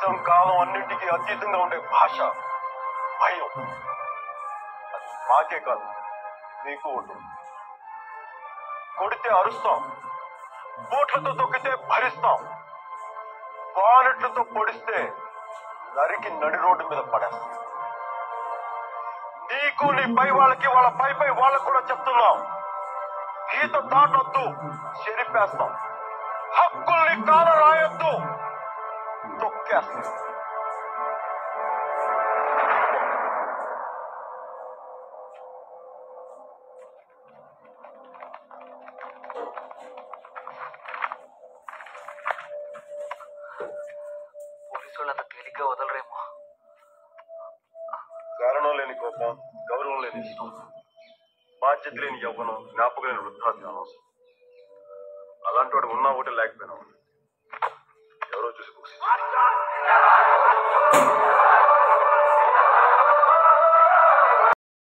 దేశం కాలం అన్నింటికీ అతీతంగా ఉండే భాష భయం అది మాకే కాదు మీకు ఉంటుంది కొడితే అరుస్తాం బూట్లతో తొక్కితే భరిస్తాం బానెట్లతో పొడిస్తే నరికి నడి రోడ్డు మీద పడేస్తాం నీకు నీ పై వాళ్ళకి వాళ్ళ పై పై వాళ్ళకు కూడా చెప్తున్నాం గీత దాటొద్దు చెరిపేస్తాం హక్కుల్ని కాల రాయొద్దు తొక్కేస్తాం పోలీసు వాళ్ళంత తేలిగ్గా వదలరేమో కారణం లేని కోపం గౌరవం లేని ఇష్టం బాధ్యత లేని యవ్వనం జ్ఞాపకం లేని వృద్ధాధ్యానం అలాంటి వాడు ఉన్నా ఒకటి లేకపోయినా ఒకటి. ఎవరో చూసి కూర్చో